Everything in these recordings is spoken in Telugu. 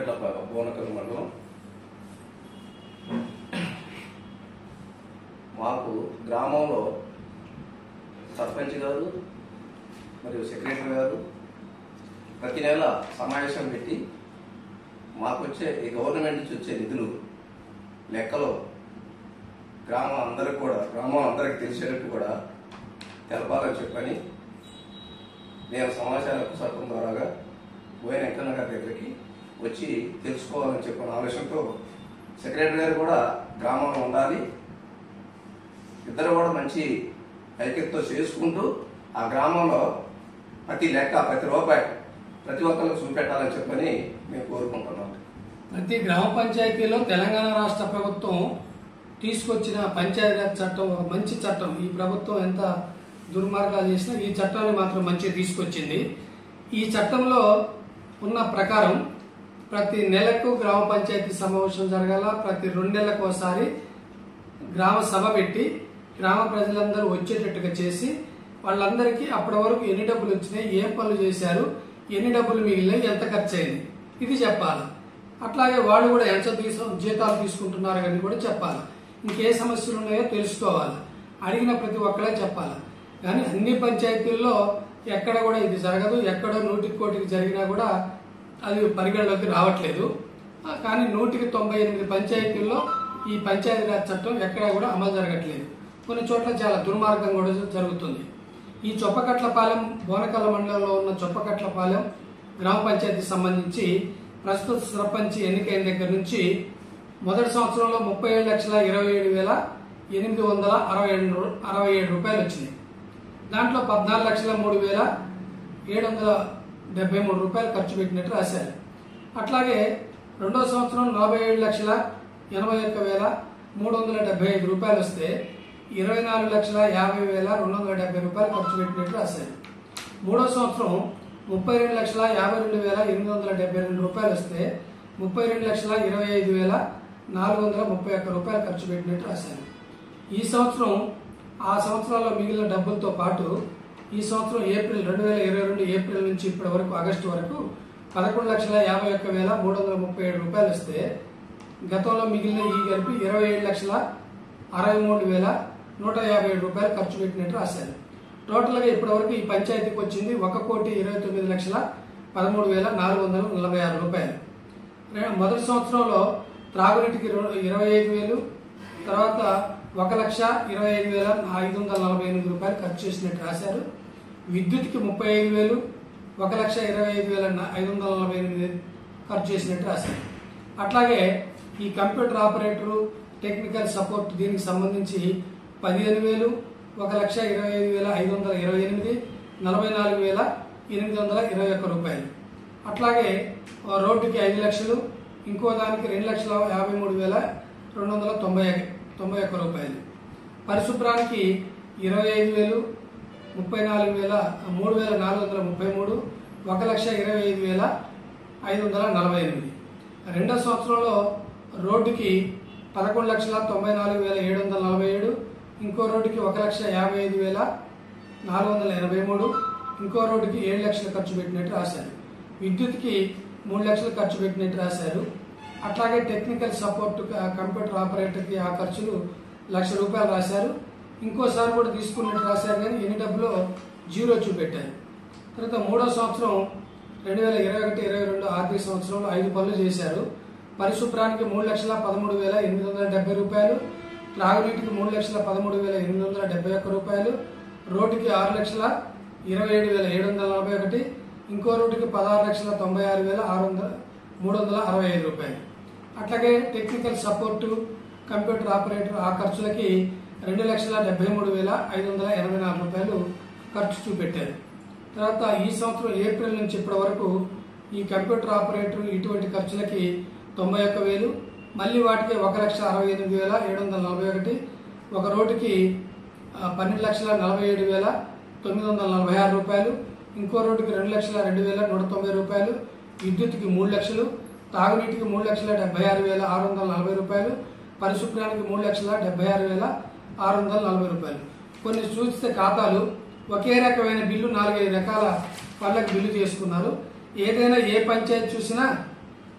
చొప్పగడ్డ బోనకల్ మండలం మాకు గ్రామంలో సర్పంచ్ గారు మరియు సెక్రటరీ గారు ప్రతి నెల సమావేశం పెట్టి మాకు వచ్చే ఈ గవర్నమెంట్ నుంచి వచ్చే నిధులు లెక్కలో గ్రామం అందరికి కూడా గ్రామం అందరికి తెలిసేటట్టు కూడా తెలపాలని చెప్పని నేను సమాచార హక్కు చట్టం ద్వారాగా బోయన వెంకన్న గారి దగ్గరికి వచ్చి తెలుసుకోవాలని చెప్పిన ఆలోచనతో సెక్రటరీ గారు కూడా గ్రామంలో ఉండాలి ఇద్దరు కూడా మంచి ఐక్యతతో చేసుకుంటూ ఆ గ్రామంలో ప్రతి లెక్క ప్రతి రూపాయి ప్రతి ఒక్కరికి చూపెట్టాలని చెప్పని మేము కోరుకుంటున్నాం ప్రతి గ్రామ పంచాయతీలో తెలంగాణ రాష్ట్ర ప్రభుత్వం తీసుకొచ్చిన పంచాయతీరాజ్ చట్టం ఒక మంచి చట్టం ఈ ప్రభుత్వం ఎంత దుర్మార్గాలు చేసినా ఈ చట్టాన్ని మాత్రం మంచిగా తీసుకొచ్చింది ఈ చట్టంలో ఉన్న ప్రకారం ప్రతి నెలకు గ్రామ పంచాయతీ సమావేశం జరగాల ప్రతి రెండు నెలలకు ఒకసారి గ్రామ సభ పెట్టి గ్రామ ప్రజలందరూ వచ్చేటట్టుగా చేసి వాళ్ళందరికీ అప్పటి వరకు ఎన్ని డబ్బులు వచ్చినాయి ఏం పనులు చేశారు ఎన్ని డబ్బులు మిగిలినాయి ఎంత ఖర్చు అయింది ఇది చెప్పాలి అట్లాగే వాళ్ళు కూడా ఎంత తీసు జీతాలు తీసుకుంటున్నారు అని కూడా చెప్పాలి ఇంకే సమస్యలు ఉన్నాయో తెలుసుకోవాలి అడిగిన ప్రతి ఒక్కరే చెప్పాలి కానీ అన్ని పంచాయతీల్లో ఎక్కడ కూడా ఇది జరగదు ఎక్కడో నూటికి కోటికి జరిగినా కూడా అది పరిగణలోకి రావట్లేదు ఆ, కానీ నూటికి తొంభై ఎనిమిది పంచాయతీల్లో ఈ పంచాయతీరాజ్ చట్టం ఎక్కడా కూడా అమలు జరగట్లేదు కొన్ని చోట్ల చాలా దుర్మార్గం కూడా జరుగుతుంది ఈ చొప్పకట్లపాలెం బోనకల్ల మండలంలో ఉన్న చొప్పకట్లపాలెం గ్రామ పంచాయతీకి సంబంధించి ప్రస్తుత సర్పంచ్ ఎన్నికైన దగ్గర నుంచి మొదటి సంవత్సరంలో ముప్పై ఏడు లక్షల ఇరవై ఏడు వేల ఎనిమిది వందల అరవై ఏడు రూ- అరవై ఏడు రూపాయలు వచ్చినాయి దాంట్లో పద్నాలుగు లక్షల మూడు వేల ఏడు వందల డెబ్బై మూడు రూపాయలు ఖర్చు పెట్టినట్టు రాశారు అట్లాగే రెండో సంవత్సరం నలభై ఏడు లక్షల ఎనభై ఒక్క వేల మూడు వందల డెబ్బై ఐదు రూపాయలు వస్తే ఇరవై నాలుగు లక్షల యాభై వేల రెండు వందల డెబ్బై రూపాయలు ఖర్చు పెట్టినట్టు రాశారు మూడో సంవత్సరం ముప్పై రెండు లక్షల యాభై రెండు వేల ఎనిమిది వందల డెబ్బై రెండు రూపాయలు వస్తే ముప్పై రెండు లక్షల ఇరవై ఐదు వేల నాలుగు వందల ముప్పై ఒక్క రూపాయలు ఖర్చు పెట్టినట్టు రాశారు ఈ సంవత్సరం ఆ సంవత్సరాల్లో మిగిలిన డబ్బులతో పాటు ఈ సంవత్సరం ఏప్రిల్ రెండు వేల ఇరవై రెండు ఏప్రిల్ నుంచి ఇప్పటి వరకు ఆగస్టు వరకు పదకొండు లక్షల యాభై ఒక్క వేల మూడు వందల ముప్పై ఏడు రూపాయలు వస్తే గతంలో మిగిలిన ఈ కలిపి ఇరవై ఏడు లక్షల అరవై మూడు వేల నూట యాభై ఏడు రూపాయలు ఖర్చు పెట్టినట్టు రాశారు టోటల్గా ఇప్పటివరకు ఈ పంచాయతీకి వచ్చింది ఒక కోటి ఇరవై తొమ్మిది లక్షల పదమూడు వేల నాలుగు వందల నలభై ఆరు రూపాయలు రే- మొదటి సంవత్సరంలో త్రాగునీటికి రెం- ఇరవై ఐదు వేలు తర్వాత ఒక లక్ష ఇరవై ఐదు వేల ఐదు వందల నలభై ఎనిమిది రూపాయలు ఖర్చు చేసినట్టు రాశారు విద్యుత్కి ముప్పై ఐదు వేలు ఒక లక్ష ఇరవై ఐదు వేల న- ఐదు వందల నలభై ఎనిమిది ఖర్చు చేసినట్టు రాశారు అట్లాగే ఈ కంప్యూటర్ ఆపరేటరు టెక్నికల్ సపోర్ట్ దీనికి సంబంధించి పదిహేను వేలు ఒక లక్ష ఇరవై ఐదు వేల ఐదు వందల ఇరవై ఎనిమిది నలభై నాలుగు వేల ఎనిమిది వందల ఇరవై ఒక్క రూపాయలు అట్లాగే ఆ రోడ్డుకి ఐదు లక్షలు ఇంకో దానికి రెండు లక్షల యాభై మూడు వేల రెండు వందల తొంభై తొంభై ఒక్క రూపాయలు పరిశుభ్రానికి ఇరవై ఐదు వేలు ముప్పై నాలుగు వేల మూడు వేల నాలుగు వందల ముప్పై మూడు ఒక లక్ష ఇరవై ఐదు వేల ఐదు వందల నలభై ఎనిమిది రెండో సంవత్సరంలో రోడ్డుకి పదకొండు లక్షల తొంభై నాలుగు వేల ఏడు వందల నలభై ఏడు ఇంకో రోడ్డుకి ఒక లక్ష యాభై ఐదు వేల నాలుగు వందల ఎనభై మూడు ఇంకో రోడ్డుకి ఏడు లక్షలు ఖర్చు పెట్టినట్టు రాశారు విద్యుత్కి మూడు లక్షలు ఖర్చు పెట్టినట్టు రాశారు అట్లాగే టెక్నికల్ సపోర్ట్ క- కంప్యూటర్ ఆపరేటర్కి ఆ ఖర్చులు లక్ష రూపాయలు రాశారు ఇంకోసారి కూడా తీసుకున్నట్టు రాశారు కానీ ఎన్ని డబ్బులో జీరో చూపెట్టారు తర్వాత మూడో సంవత్సరం రెండు వేల ఇరవై ఒకటి ఇరవై రెండు ఆర్థిక సంవత్సరంలో ఐదు పనులు చేశారు పరిశుభ్రానికి మూడు లక్షల పదమూడు వేల ఎనిమిది వందల డెబ్బై రూపాయలు త్రాగునీటికి మూడు లక్షల పదమూడు వేల ఎనిమిది వందల డెబ్బై ఒక్క రూపాయలు రోడ్డుకి ఆరు లక్షల ఇరవై ఏడు వేల ఏడు వందల నలభై ఒకటి ఇంకో రోడ్డుకి పదహారు లక్షల తొంభై ఆరు వేల ఆరు వందల మూడు వందల అరవై ఐదు రూపాయలు అట్లాగే టెక్నికల్ సపోర్టు కంప్యూటర్ ఆపరేటర్ ఆ ఖర్చులకి రెండు లక్షల డెబ్బై మూడు వేల ఐదు వందల ఎనభై నాలుగు రూపాయలు ఖర్చు చూపెట్టారు తర్వాత ఈ సంవత్సరం ఏప్రిల్ నుంచి ఇప్పటి వరకు ఈ కంప్యూటర్ ఆపరేటర్ ఇటువంటి ఖర్చులకి తొంభై ఒక్క వేలు మళ్ళీ వాటికి ఒక లక్ష అరవై ఎనిమిది వేల ఏడు వందల నలభై ఒకటి ఒక రోడ్డుకి ఆ, పన్నెండు లక్షల నలభై ఏడు వేల తొమ్మిది వందల నలభై ఆరు రూపాయలు ఇంకో రోడ్డుకి రెండు లక్షల రెండు వేల నూట తొంభై రూపాయలు విద్యుత్కి మూడు లక్షలు తాగునీటికి మూడు లక్షల డెబ్బై ఆరు వేల ఆరు వందల నలభై రూపాయలు పరిశుభ్రానికి మూడు లక్షల డెబ్బై ఆరు వేల ఆరు వందల నలభై రూపాయలు కొన్ని చూస్తే ఖాతాలు ఒకే రకమైన బిల్లు నాలుగైదు రకాల వాళ్ళకి బిల్లు చేసుకున్నారు ఏదైనా ఏ పంచాయతీ చూసినా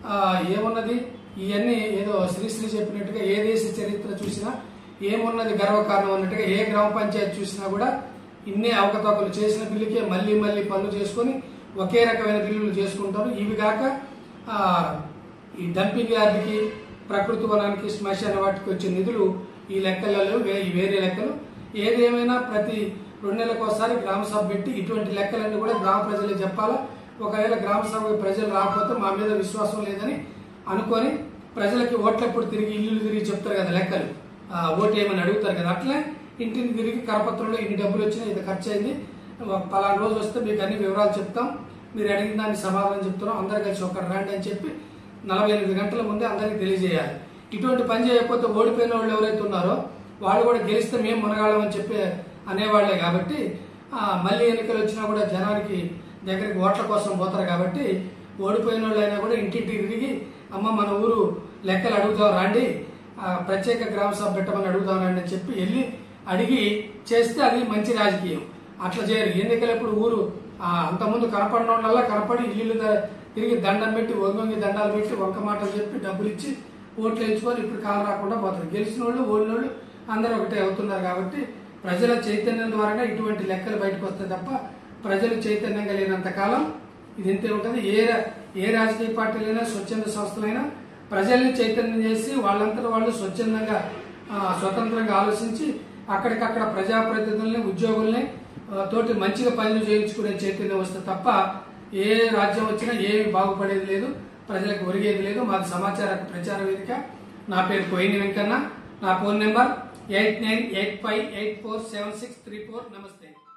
ఆ, ఏమున్నది ఇవన్నీ ఏదో శ్రీశ్రీ చెప్పినట్టుగా ఏ దేశ చరిత్ర చూసినా ఏమున్నది గర్వకారణం అన్నట్టుగా ఏ గ్రామ పంచాయతీ చూసినా కూడా ఇన్నే అవకతవకలు చేసిన బిల్లుకే మళ్ళీ మళ్ళీ పనులు చేసుకొని ఒకే రకమైన బిల్లులు చేసుకుంటారు ఇవి కాక ఆ, ఈ డంపింగ్ యార్డ్కి ప్రకృతి వనానికి శ్మశాన వాటికి వచ్చే నిధులు ఈ లెక్కలలో వే- ఈ వేరే లెక్కలు ఏదేమైనా ప్రతి రెండు నెలలకు ఒకసారి గ్రామ సభ పెట్టి ఇటువంటి లెక్కలన్నీ కూడా గ్రామ ప్రజలకు చెప్పాలా ఒకవేళ గ్రామ సభకు ప్రజలు రాకపోతే మా మీద విశ్వాసం లేదని అనుకొని ప్రజలకి ఓట్లప్పుడు తిరిగి ఇల్లు తిరిగి చెప్తారు కదా లెక్కలు ఆ, ఓటు ఏమని అడుగుతారు కదా అట్లే ఇంటిని తిరిగి కరపత్రంలో ఇన్ని డబ్బులు వచ్చినాయి ఇది ఖర్చు అయింది ఒక పలానా రోజు వస్తే మీకు అన్ని వివరాలు చెప్తాం మీరు అడిగిన దానికి సమాధానం చెప్తున్నాం అందరు కలిసి ఒకరు రండి అని చెప్పి నలభై ఎనిమిది గంటల ముందే అందరికీ తెలియజేయాలి ఇటువంటి పని చేయకపోతే ఓడిపోయిన వాళ్ళు ఎవరైతే ఉన్నారో వాళ్ళు కూడా గెలిస్తే మేము మునగాళ్ళం అని చెప్పి అనేవాళ్లే కాబట్టి ఆ, మళ్ళీ ఎన్నికలు వచ్చినా కూడా జనానికి దగ్గరికి ఓట్ల కోసం పోతారు కాబట్టి ఓడిపోయిన వాళ్ళు అయినా కూడా ఇంటింటికి తిరిగి అమ్మ మన ఊరు లెక్కలు అడుగుతాం రండి ఆ, ప్రత్యేక గ్రామ సభ పెట్టమని అడుగుతాం రండి అని చెప్పి వెళ్ళి అడిగి చేస్తే అది మంచి రాజకీయం అట్లా చేయరు ఎన్నికలప్పుడు ఊరు ఆ, అంతకుముందు కనపడిన వాళ్ళ కనపడి ఇల్లు ద- తిరిగి దండం పెట్టి వంగొంగి దండాలు పెట్టి వంక మాటలు చెప్పి డబ్బులు ఇచ్చి ఓట్లు వేయించుకొని ఇప్పుడు కాలం రాకుండా పోతారు గెలిచిన వాళ్ళు ఓడిన వాళ్ళు అందరూ ఒకటే అవుతున్నారు కాబట్టి ప్రజల చైతన్యం ద్వారానే ఇటువంటి లెక్కలు బయటకు వస్తాయి తప్ప ప్రజలు చైతన్యం కలిగినంత కాలం ఇది ఇంతే ఉంటుంది ఏ రా- ఏ రాజకీయ పార్టీలైనా స్వచ్ఛంద సంస్థలైనా ప్రజల్ని చైతన్యం చేసి వాళ్ళంతటా వాళ్ళు స్వచ్ఛందంగా ఆ, స్వతంత్రంగా ఆలోచించి అక్కడికక్కడ ప్రజాప్రతినిధుల్ని ఉద్యోగుల్ని ఆ, తోటి మంచిగా పనులు చేయించుకునే చైతన్యం వస్తే తప్ప ఏ రాజ్యం వచ్చినా ఏమి బాగుపడేది లేదు ప్రజలకు ఒరిగేది లేదు మాది సమాచార ప్రచార వేదిక నా పేరు కోయిని వెంకన్న నా phone number eight nine eight five eight four seven six three four నమస్తే